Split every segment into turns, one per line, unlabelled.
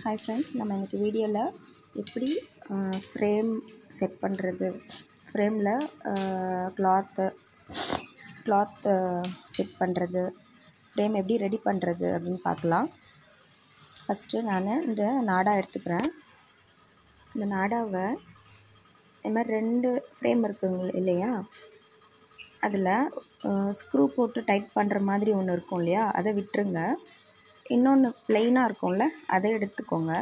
hi friends நம்ம இன்றைக்கி வீடியோவில் எப்படி ஃப்ரேம் செட் பண்ணுறது ஃப்ரேமில் க்ளாத்து க்ளாத்து ஃபிட் பண்ணுறது ஃப்ரேம் எப்படி ரெடி பண்ணுறது அப்படின்னு பார்க்கலாம் ஃபஸ்ட்டு நான் இந்த நாடா எடுத்துக்கிறேன் இந்த நாடாவை இது மாதிரி ரெண்டு ஃப்ரேம் இருக்குங்க இல்லையா அதில் ஸ்க்ரூ போட்டு டைட் பண்ணுற மாதிரி ஒன்று இருக்கும் இல்லையா அதை விட்டுருங்க இன்னொன்று ப்ளெயினாக இருக்கும்ல அதை எடுத்துக்கோங்க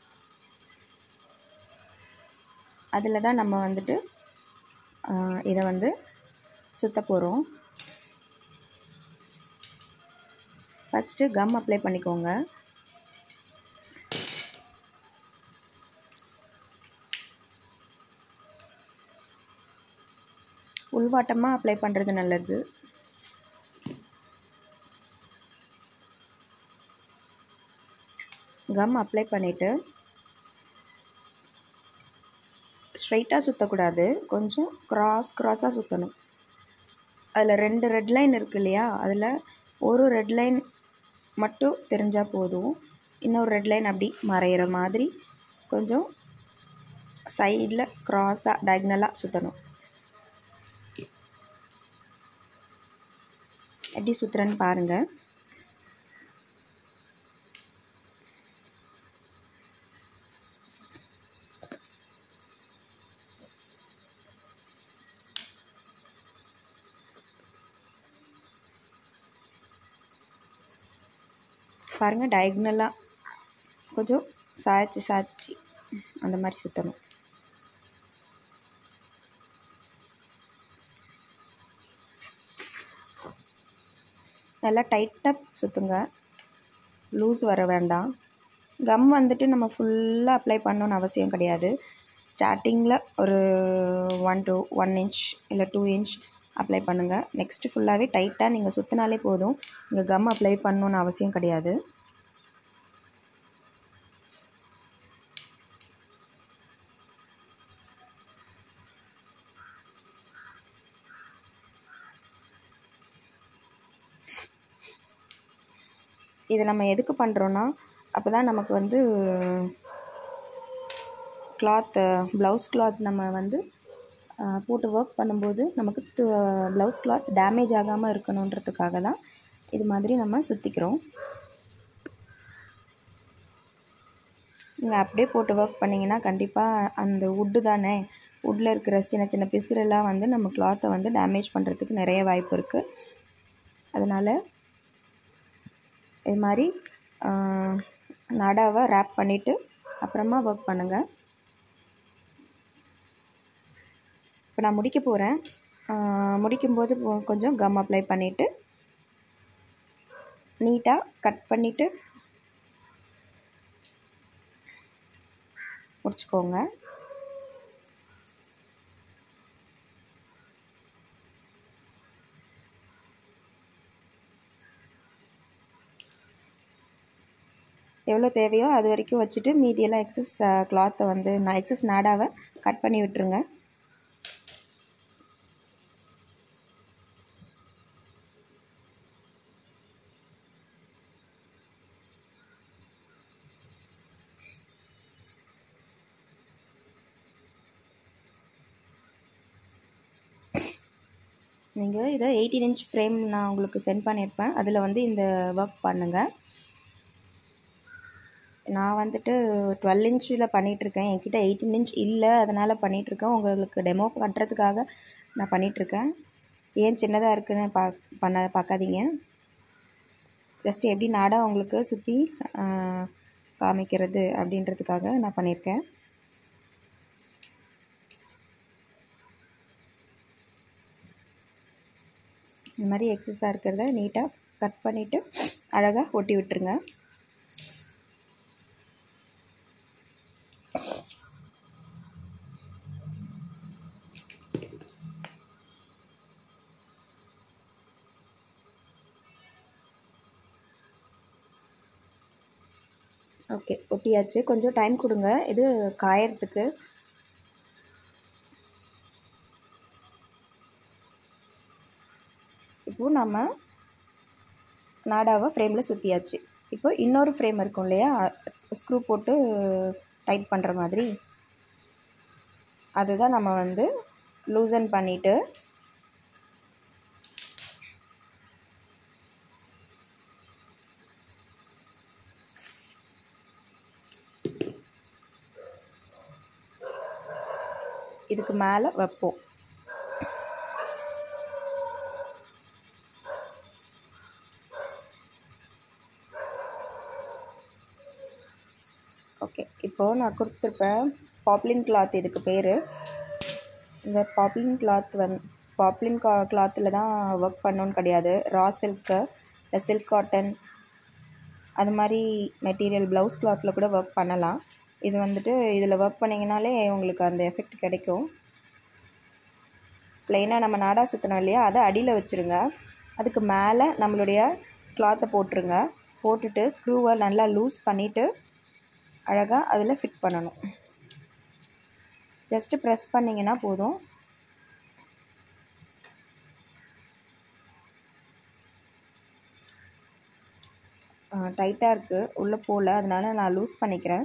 அதில் தான் நம்ம வந்துட்டு இதை வந்து சுற்ற போகிறோம் ஃபஸ்ட்டு கம் அப்ளை பண்ணிக்கோங்க உள்வாட்டமாக அப்ளை பண்ணுறது நல்லது கம் அப்ளை பண்ணிவிட்டு ஸ்ட்ரைட்டாக சுற்றக்கூடாது கொஞ்சம் க்ராஸ் க்ராஸாக சுற்றணும் அதில் ரெண்டு ரெட் லைன் இருக்கு இல்லையா அதில் ஒரு ரெட் லைன் மட்டும் தெரிஞ்சால் போதும் இன்னொரு ரெட் லைன் அப்படி மறையிற மாதிரி கொஞ்சம் சைடில் க்ராஸாக டயக்னலாக சுற்றணும் எப்படி சுற்றுறேன்னு பாருங்கள் பாருங்கள் டயக்னலாக கொஞ்சம் சாய்ச்சி சாய்ச்சி அந்த மாதிரி சுற்றணும் நல்லா டைட்டாக சுற்றுங்க லூஸ் வர வேண்டாம் கம் வந்துட்டு நம்ம ஃபுல்லாக அப்ளை பண்ணணுன்னு அவசியம் கிடையாது ஸ்டார்டிங்கில் ஒரு ஒன் டூ ஒன் இன்ச் இல்லை டூ இன்ச் அப்ளை பண்ணுங்கள் நெக்ஸ்ட்டு ஃபுல்லாகவே டைட்டாக நீங்கள் சுற்றினாலே போதும் இங்கே கம் அப்ளை பண்ணணுன்னு அவசியம் கிடையாது இதை நம்ம எதுக்கு பண்ணுறோன்னா அப்போ தான் நமக்கு வந்து கிளாத்து ப்ளவுஸ் கிளாத் நம்ம வந்து போட்டு ஒர்க் பண்ணும்போது நமக்கு ப்ளவுஸ் கிளாத் டேமேஜ் ஆகாமல் இருக்கணுன்றதுக்காக தான் இது மாதிரி நம்ம சுற்றிக்கிறோம் நீங்கள் அப்படியே போட்டு ஒர்க் பண்ணிங்கன்னா கண்டிப்பாக அந்த உட்டு தானே உட்டில் இருக்கிற சின்ன சின்ன பிசுரெல்லாம் வந்து நம்ம கிளாத்தை வந்து டேமேஜ் பண்ணுறதுக்கு நிறைய வாய்ப்பு இருக்குது அதனால் இது மாதிரி நடாவை ரேப் பண்ணிவிட்டு அப்புறமா ஒர்க் பண்ணுங்கள் இப்போ நான் முடிக்க போகிறேன் முடிக்கும்போது கொஞ்சம் கம் அப்ளை பண்ணிவிட்டு நீட்டாக கட் பண்ணிவிட்டு முடிச்சுக்கோங்க எவ்வளோ தேவையோ அது வரைக்கும் வச்சுட்டு மீதியெல்லாம் எக்ஸஸ் கிளாத்தை வந்து நான் எக்ஸஸ் நாடாவை கட் பண்ணி விட்டுருங்க நீங்கள் இதை எயிட்டீன் இன்ச் ஃப்ரேம் நான் உங்களுக்கு சென்ட் பண்ணியிருப்பேன் அதில் வந்து இந்த ஒர்க் பண்ணுங்கள் நான் வந்துட்டு டுவெல் இன்ச்சில் பண்ணிகிட்ருக்கேன் என்கிட்ட எயிட்டீன் இன்ச் இல்லை அதனால் பண்ணிகிட்ருக்கேன் உங்களுக்கு டெமோ பண்ணுறதுக்காக நான் பண்ணிகிட்ருக்கேன் ஏன் சின்னதாக இருக்குன்னு பா பண்ண பார்க்காதீங்க ஜஸ்ட் எப்படி நாடா உங்களுக்கு சுற்றி காமிக்கிறது அப்படின்றதுக்காக நான் பண்ணியிருக்கேன் இந்த மாதிரி எக்ஸஸாக இருக்கிறத நீட்டாக கட் பண்ணிவிட்டு அழகாக ஒட்டி விட்டுருங்க ஓகே ஒட்டியாச்சு கொஞ்சம் டைம் கொடுங்க இது காயறதுக்கு இப்போது நம்ம நாடாவை ஃப்ரேமில் சுற்றியாச்சு இப்போ இன்னொரு ஃப்ரேம் இருக்கும் இல்லையா ஸ்க்ரூ போட்டு டைட் பண்ணுற மாதிரி அதுதான் நம்ம வந்து லூசன் பண்ணிவிட்டு இதுக்கு மேலே வைப்போம் ஓகே இப்போது நான் கொடுத்துருப்பேன் பாப்ளின் கிளாத் இதுக்கு பேர் இந்த பாப்ளின் கிளாத் வந் பாப்ளின் கா கிளாத்தில் தான் ஒர்க் பண்ணணுன்னு கிடையாது ரா சில்க்கு இல்லை சில்க் காட்டன் அது மாதிரி மெட்டீரியல் ப்ளவுஸ் கிளாத்தில் கூட ஒர்க் பண்ணலாம் இது வந்துட்டு இதில் ஒர்க் பண்ணிங்கனாலே உங்களுக்கு அந்த எஃபெக்ட் கிடைக்கும் ப்ளைனாக நம்ம நாடா சுற்றணும் இல்லையா அதை அடியில் வச்சுருங்க அதுக்கு மேலே நம்மளுடைய கிளாத்தை போட்டுருங்க போட்டுட்டு ஸ்க்ரூவை நல்லா லூஸ் பண்ணிவிட்டு அழகாக அதில் ஃபிட் பண்ணணும் ஜஸ்ட்டு ப்ரெஸ் பண்ணிங்கன்னா போதும் டைட்டாக இருக்குது உள்ளே போகல அதனால நான் லூஸ் பண்ணிக்கிறேன்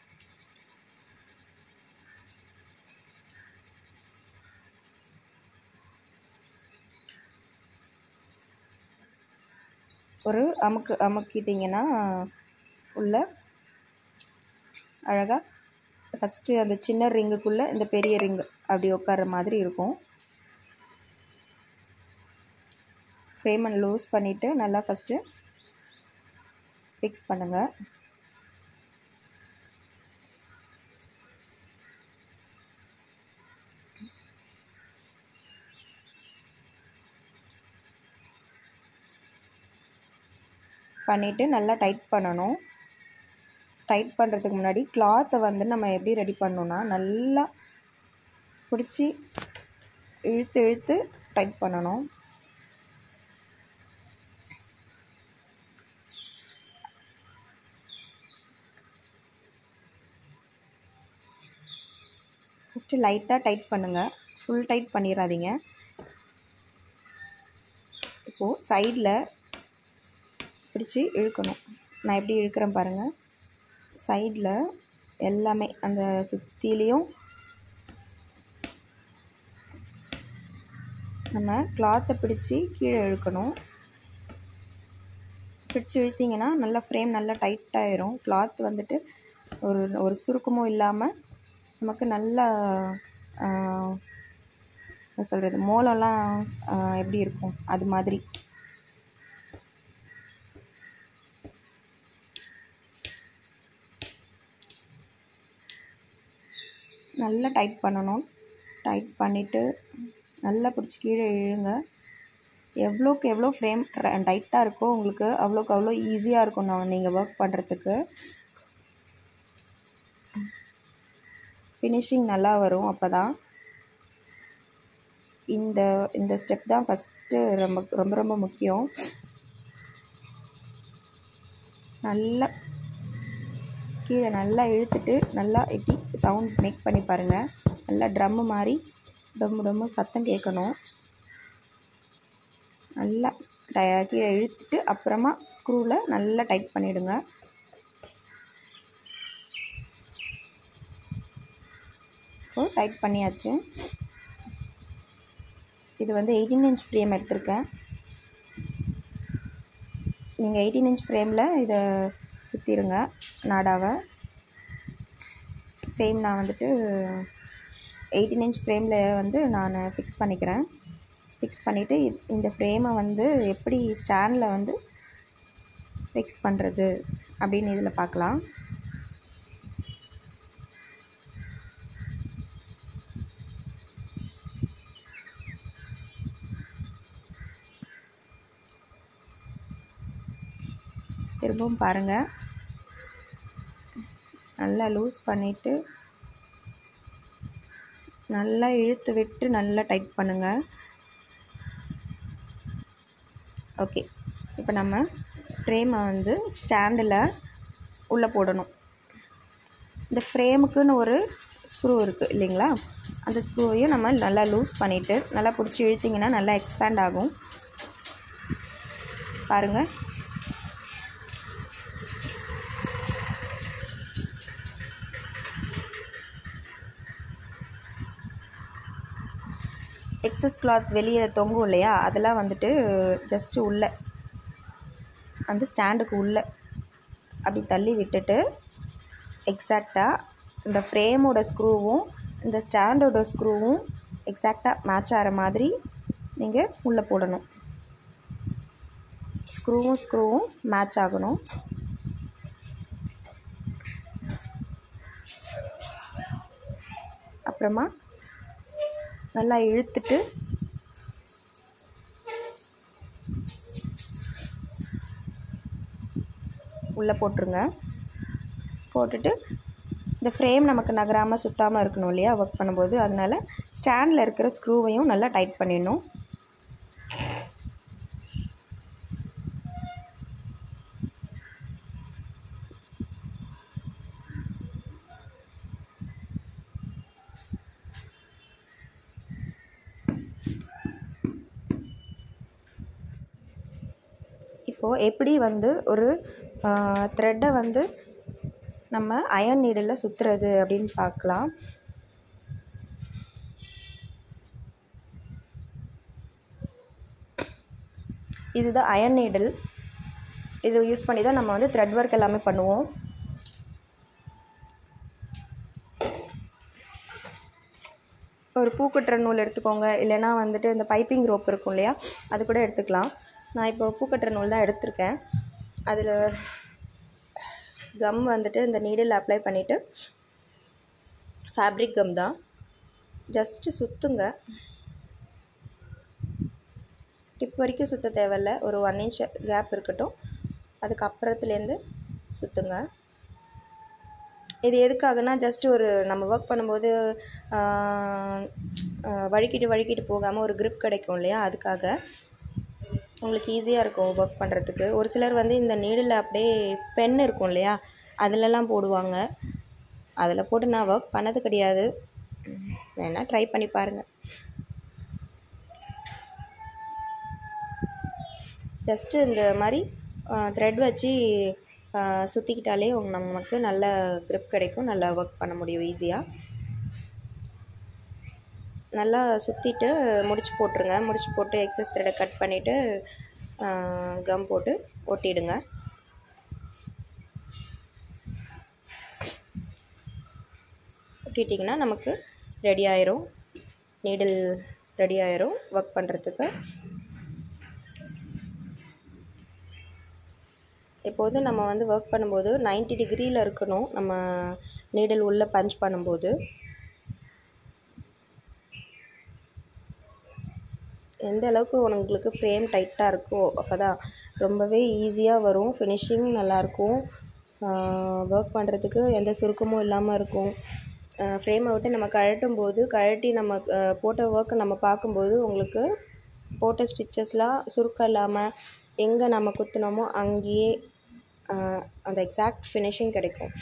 ஒரு அமுக்கு அமுக்கிட்டிங்கன்னா உள்ள அழகாக ஃபஸ்ட்டு அந்த சின்ன ரிங்குக்குள்ளே இந்த பெரிய ரிங்கு அப்படி உட்கார மாதிரி இருக்கும் ஃப்ரேமை லூஸ் பண்ணிவிட்டு நல்லா ஃபஸ்ட்டு ஃபிக்ஸ் பண்ணுங்கள் பண்ணிவிட்டு நல்லா டைட் பண்ணணும் டைட் பண்ணுறதுக்கு முன்னாடி கிளாத்தை வந்து நம்ம எப்படி ரெடி பண்ணணுன்னா நல்லா பிடிச்சி இழுத்து இழுத்து டைட் பண்ணணும் ஃபஸ்ட்டு லைட்டாக டைட் பண்ணுங்கள் ஃபுல் டைட் பண்ணிடாதீங்க இப்போது சைடில் பிடிச்சி இழுக்கணும் நான் எப்படி இழுக்கிறேன் பாருங்கள் சைடில் எல்லாமே அந்த சுற்றிலையும் நம்ம கிளாத்தை பிடிச்சி கீழே இழுக்கணும் பிடிச்சி இழுத்திங்கன்னா நல்லா ஃப்ரேம் நல்லா டைட்டாயிரும் கிளாத் வந்துட்டு ஒரு ஒரு சுருக்கமும் இல்லாமல் நமக்கு நல்லா என்ன சொல்கிறது மோளம்லாம் எப்படி இருக்கும் அது மாதிரி நல்லா டைட் பண்ணணும் டைட் பண்ணிவிட்டு நல்லா பிடிச்சி கீழே இழுங்க எவ்வளோக்கு எவ்வளோ ஃப்ரேம் டைட்டாக இருக்கோ உங்களுக்கு அவ்வளோக்கு அவ்வளோ ஈஸியாக இருக்கும் நான் நீங்கள் ஒர்க் பண்ணுறதுக்கு ஃபினிஷிங் நல்லா வரும் அப்போ தான் இந்த இந்த ஸ்டெப் தான் ஃபஸ்ட்டு ரொம்ப ரொம்ப ரொம்ப முக்கியம் நல்லா கீழே நல்லா இழுத்துட்டு நல்லா எப்படி சவுண்ட் மேக் பண்ணி பாருங்கள் நல்லா ட்ரம்மு மாதிரி டொம்மு டொம்மு சத்தம் கேட்கணும் நல்லா ட கீழே இழுத்துட்டு அப்புறமா ஸ்க்ரூவில் நல்லா டைட் பண்ணிவிடுங்க இப்போ டைட் பண்ணியாச்சு இது வந்து எயிட்டீன் இன்ச் ஃப்ரேம் எடுத்திருக்கேன் நீங்கள் எயிட்டீன் இன்ச் ஃப்ரேமில் இதை சுற்றிடுங்க நாடாவை சேம் நான் வந்துட்டு எயிட்டீன் இன்ச் ஃப்ரேமில் வந்து நான் ஃபிக்ஸ் பண்ணிக்கிறேன் ஃபிக்ஸ் பண்ணிவிட்டு இந்த ஃப்ரேமை வந்து எப்படி ஸ்டாண்டில் வந்து ஃபிக்ஸ் பண்ணுறது அப்படின்னு இதில் பார்க்கலாம் திரும்பவும் பாருங்கள் நல்லா லூஸ் பண்ணிவிட்டு நல்லா இழுத்து விட்டு நல்லா டைட் பண்ணுங்கள் ஓகே இப்போ நம்ம ஃப்ரேமை வந்து ஸ்டாண்டில் உள்ளே போடணும் இந்த ஃப்ரேமுக்குன்னு ஒரு ஸ்க்ரூ இருக்குது இல்லைங்களா அந்த ஸ்க்ரூவையும் நம்ம நல்லா லூஸ் பண்ணிவிட்டு நல்லா பிடிச்சி இழுத்திங்கன்னா நல்லா எக்ஸ்பேண்ட் ஆகும் பாருங்கள் எக்ஸஸ் கிளாத் வெளியே தொங்கும் இல்லையா அதெல்லாம் வந்துட்டு ஜஸ்ட்டு உள்ளே அந்த ஸ்டாண்டுக்கு உள்ளே அப்படி தள்ளி விட்டுட்டு எக்ஸாக்டாக இந்த ஃப்ரேமோட ஸ்க்ரூவும் இந்த ஸ்டாண்டோட ஸ்க்ரூவும் எக்ஸாக்டாக மேட்ச் ஆகிற மாதிரி நீங்கள் உள்ளே போடணும் ஸ்க்ரூவும் ஸ்க்ரூவும் மேட்ச் ஆகணும் அப்புறமா நல்லா இழுத்துட்டு உள்ளே போட்டுருங்க போட்டுட்டு இந்த ஃப்ரேம் நமக்கு நகராமல் சுத்தாமல் இருக்கணும் இல்லையா ஒர்க் பண்ணும்போது அதனால் ஸ்டாண்டில் இருக்கிற ஸ்க்ரூவையும் நல்லா டைட் பண்ணிடணும் இப்போது எப்படி வந்து ஒரு த்ரெட்டை வந்து நம்ம அயன் நீடில் சுற்றுறது அப்படின்னு பார்க்கலாம் இதுதான் அயன் நீடில் இது யூஸ் பண்ணி தான் நம்ம வந்து த்ரெட் ஒர்க் எல்லாமே பண்ணுவோம் ஒரு பூக்கட்டுற நூல் எடுத்துக்கோங்க இல்லைனா வந்துட்டு இந்த பைப்பிங் ரோப் இருக்கும் இல்லையா அது கூட எடுத்துக்கலாம் நான் இப்போ பூக்கட்டுற நூல் தான் எடுத்திருக்கேன் அதில் கம் வந்துட்டு இந்த நீடில் அப்ளை பண்ணிவிட்டு ஃபேப்ரிக் கம் தான் ஜஸ்ட்டு சுற்றுங்க டிப் வரைக்கும் சுற்ற தேவையில்ல ஒரு ஒன் இன்ச் கேப் இருக்கட்டும் அதுக்கப்புறத்துலேருந்து சுற்றுங்க இது எதுக்காகனா ஜஸ்ட் ஒரு நம்ம ஒர்க் பண்ணும்போது வழுக்கிட்டு வழுக்கிட்டு போகாமல் ஒரு grip கிடைக்கும் இல்லையா அதுக்காக உங்களுக்கு ஈஸியாக இருக்கும் ஒர்க் பண்ணுறதுக்கு ஒரு சிலர் வந்து இந்த நீடில் அப்படியே பென் இருக்கும் இல்லையா அதிலலாம் போடுவாங்க அதில் போட்டு நான் ஒர்க் பண்ணது கிடையாது வேணால் ட்ரை பண்ணி பாருங்கள் ஜஸ்ட்டு இந்த மாதிரி த்ரெட் வச்சு சுற்றிக்கிட்டாலே உங்க நமக்கு நல்ல grip கிடைக்கும் நல்லா ஒர்க் பண்ண முடியும் ஈஸியாக நல்லா சுற்றிட்டு முடிச்சு போட்டுருங்க முடிச்சு போட்டு எக்ஸஸ் த்ரெடை கட் பண்ணிவிட்டு கம் போட்டு ஒட்டிடுங்க ஒட்டிட்டிங்கன்னா நமக்கு ரெடி ஆயிரும் நீடில் ரெடி ஆயிரும் ஒர்க் பண்ணுறதுக்கு எப்போது நம்ம வந்து ஒர்க் பண்ணும்போது 90 டிகிரியில் இருக்கணும் நம்ம நீடில் உள்ளே பஞ்ச் பண்ணும்போது எந்த அளவுக்கு உங்களுக்கு ஃப்ரேம் டைட்டாக இருக்கோ அப்போ தான் ரொம்பவே ஈஸியாக வரும் ஃபினிஷிங் நல்லாயிருக்கும் ஒர்க் பண்ணுறதுக்கு எந்த சுருக்கமும் இல்லாமல் இருக்கும் ஃப்ரேமை விட்டு நம்ம கழட்டும் போது கழட்டி நம்ம அஹ், போட்ட ஒர்க்கை நம்ம பார்க்கும்போது உங்களுக்கு போட்ட ஸ்டிச்சஸ்லாம் சுருக்கம் இல்லாமல் எங்கே நம்ம குத்துனோமோ அங்கேயே அஹ், அந்த எக்ஸாக்ட் ஃபினிஷிங் கிடைக்கும்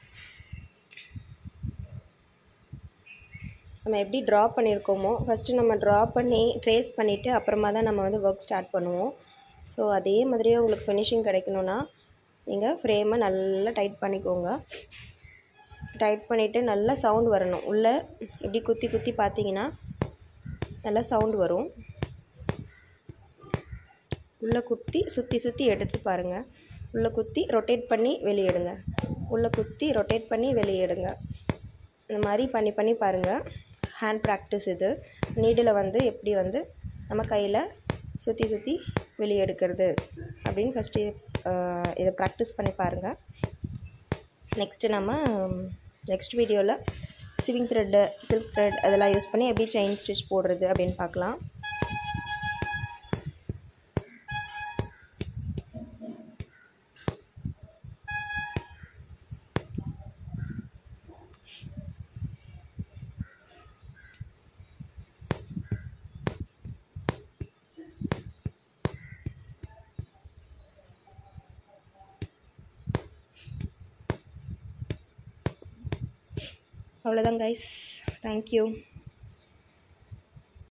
நம்ம எப்படி ட்ரா பண்ணியிருக்கோமோ ஃபஸ்ட்டு நம்ம ட்ரா பண்ணி ட்ரேஸ் பண்ணிவிட்டு அப்புறமா தான் நம்ம வந்து ஒர்க் ஸ்டார்ட் பண்ணுவோம் ஸோ அதே மாதிரியே உங்களுக்கு ஃபினிஷிங் கிடைக்கணுன்னா நீங்கள் ஃப்ரேமை நல்லா டைட் பண்ணிக்கோங்க டைட் பண்ணிவிட்டு நல்லா சவுண்ட் வரணும் உள்ளே இப்படி குத்தி குத்தி பார்த்தீங்கன்னா நல்லா சவுண்ட் வரும் உள்ளே குத்தி சுற்றி சுற்றி எடுத்து பாருங்கள் உள்ளே குத்தி ரொட்டேட் பண்ணி வெளியே எடுங்க உள்ளே குத்தி ரொட்டேட் பண்ணி வெளியே எடுங்க இந்த மாதிரி பண்ணி பண்ணி பாருங்கள் ஹேண்ட் ப்ராக்டிஸ் இது நீடில் வந்து எப்படி வந்து நம்ம கையில் சுற்றி சுற்றி வெளியே எடுக்கிறது அப்படின்னு ஃபஸ்ட்டு இதை ப்ராக்டிஸ் பண்ணி பாருங்கள் நெக்ஸ்ட்டு நம்ம நெக்ஸ்ட் வீடியோவில் சிவிங் த்ரெட்டு சில்க் த்ரெட் அதெல்லாம் யூஸ் பண்ணி எப்படி செயின் ஸ்டிச் போடுறது அப்படின்னு பார்க்கலாம் அவ்வளோதான் கைஸ் தேங்க்யூ